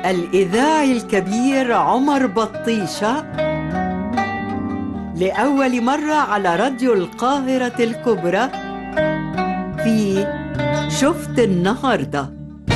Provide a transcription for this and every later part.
الإذاعي الكبير عمر بطيشة لأول مرة على راديو القاهرة الكبرى في شفت النهارده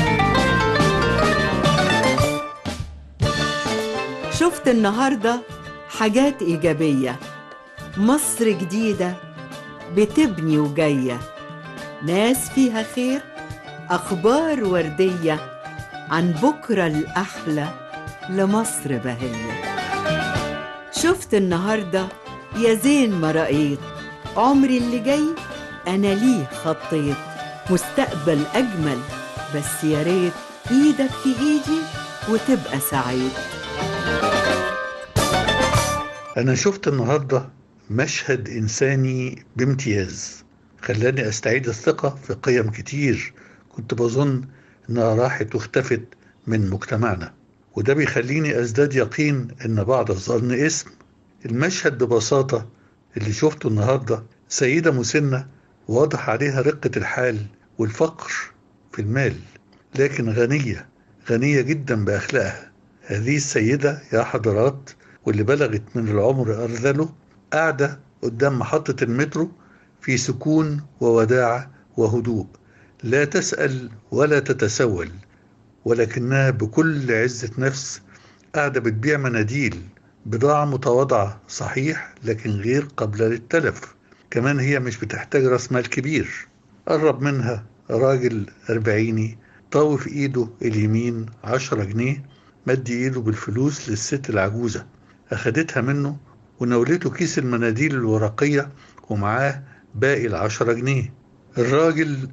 شفت النهارده حاجات إيجابية مصر جديدة بتبني وجاية ناس فيها خير أخبار وردية عن بكرة الأحلى لمصر بهية شفت النهاردة يا زين ما رأيت عمري اللي جاي أنا ليه خطيت مستقبل أجمل بس يا ريت إيدك في إيدي وتبقى سعيد أنا شفت النهاردة مشهد إنساني بامتياز خلاني أستعيد الثقة في قيم كتير كنت بظن إنها راحت واختفت من مجتمعنا وده بيخليني أزداد يقين إن بعض الظن اسم المشهد ببساطة اللي شفته النهاردة سيدة مسنة واضح عليها رقة الحال والفقر في المال لكن غنية غنية جدا بأخلاقها هذه السيدة يا حضرات واللي بلغت من العمر أرذله قاعدة قدام محطة المترو في سكون ووداعة وهدوء لا تسأل ولا تتسول ولكنها بكل عزة نفس قاعدة بتبيع مناديل بضاعة متواضعة صحيح لكن غير قابلة للتلف كمان هي مش بتحتاج راس مال كبير قرب منها راجل أربعيني طاوي في إيده اليمين عشرة جنيه مد إيده بالفلوس للست العجوزة أخدتها منه ونولته كيس المناديل الورقية ومعاه باقي العشرة جنيه الراجل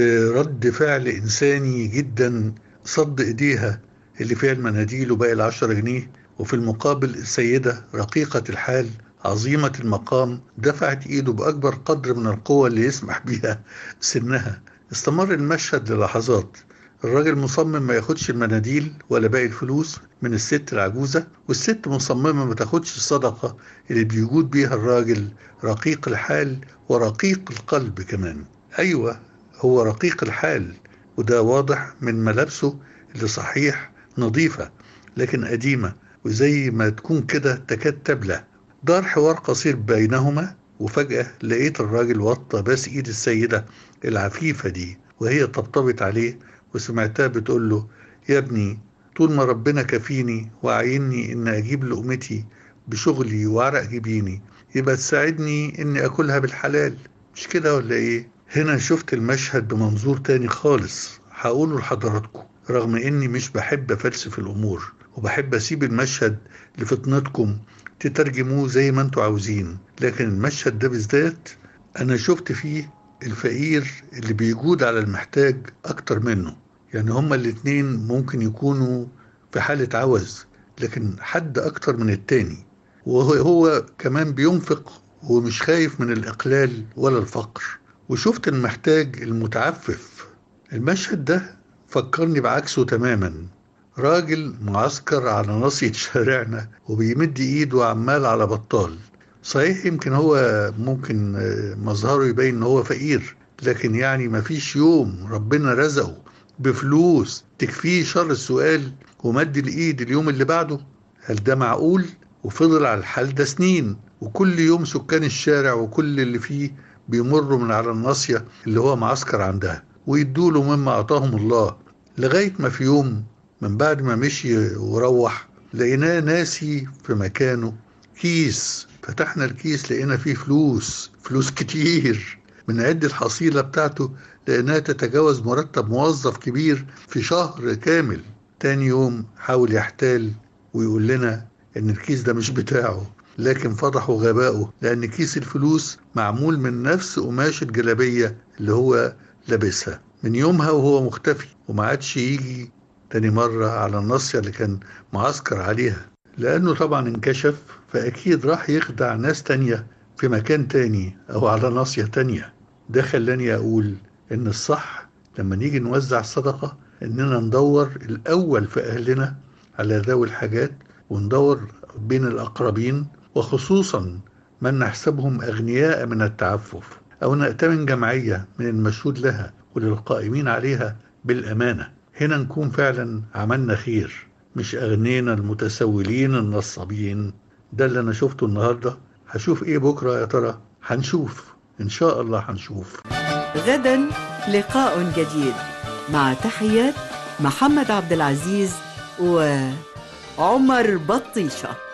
برد فعل إنساني جدا صد إيديها اللي فيها المناديل وباقي العشرة جنيه وفي المقابل السيدة رقيقة الحال عظيمة المقام دفعت إيده بأكبر قدر من القوة اللي يسمح بها سنها استمر المشهد للحظات الراجل مصمم ما ياخدش المناديل ولا باقي الفلوس من الست العجوزة والست مصممة ما تاخدش الصدقة اللي بيجود بيها الراجل رقيق الحال ورقيق القلب كمان أيوة هو رقيق الحال وده واضح من ملابسه اللي صحيح نظيفة لكن قديمة وزي ما تكون كده تكاد تبلى دار حوار قصير بينهما وفجأة لقيت الراجل وطى بس ايد السيدة العفيفة دي وهي طبطبت عليه وسمعتها بتقول له يا ابني طول ما ربنا كفيني وعيني ان اجيب لقمتي بشغلي وعرق جبيني يبقى تساعدني اني اكلها بالحلال مش كده ولا ايه هنا شفت المشهد بمنظور تاني خالص هقوله لحضراتكم رغم اني مش بحب افلسف الامور وبحب اسيب المشهد لفطنتكم تترجموه زي ما انتوا عاوزين لكن المشهد ده بالذات انا شفت فيه الفقير اللي بيجود على المحتاج اكتر منه يعني هما الاتنين ممكن يكونوا في حالة عوز لكن حد اكتر من التاني وهو هو كمان بينفق ومش خايف من الاقلال ولا الفقر وشفت المحتاج المتعفف المشهد ده فكرني بعكسه تماما راجل معسكر على ناصية شارعنا وبيمد ايده عمال على بطال صحيح يمكن هو ممكن مظهره يبين ان هو فقير لكن يعني مفيش يوم ربنا رزقه بفلوس تكفيه شر السؤال ومد الايد اليوم اللي بعده هل ده معقول وفضل على الحال ده سنين وكل يوم سكان الشارع وكل اللي فيه بيمروا من على الناصية اللي هو معسكر عندها ويدوله مما أعطاهم الله لغاية ما في يوم من بعد ما مشي وروح لقيناه ناسي في مكانه كيس فتحنا الكيس لقينا فيه فلوس فلوس كتير من عد الحصيلة بتاعته لقيناها تتجاوز مرتب موظف كبير في شهر كامل تاني يوم حاول يحتال ويقول لنا ان الكيس ده مش بتاعه لكن فضحوا غبائه لان كيس الفلوس معمول من نفس قماش الجلابية اللي هو لابسها من يومها وهو مختفي وما عادش يجي تاني مرة على الناصية اللي كان معسكر عليها لأنه طبعا انكشف فأكيد راح يخدع ناس تانية في مكان تاني أو على ناصية تانية ده خلاني أقول إن الصح لما نيجي نوزع الصدقة إننا ندور الأول في أهلنا على ذوي الحاجات وندور بين الأقربين وخصوصا من نحسبهم أغنياء من التعفف أو نأتمن جمعية من المشهود لها وللقائمين عليها بالأمانة هنا نكون فعلا عملنا خير مش أغنينا المتسولين النصابين ده اللي أنا شفته النهاردة هشوف إيه بكرة يا ترى هنشوف إن شاء الله هنشوف غدا لقاء جديد مع تحيات محمد عبد العزيز وعمر بطيشه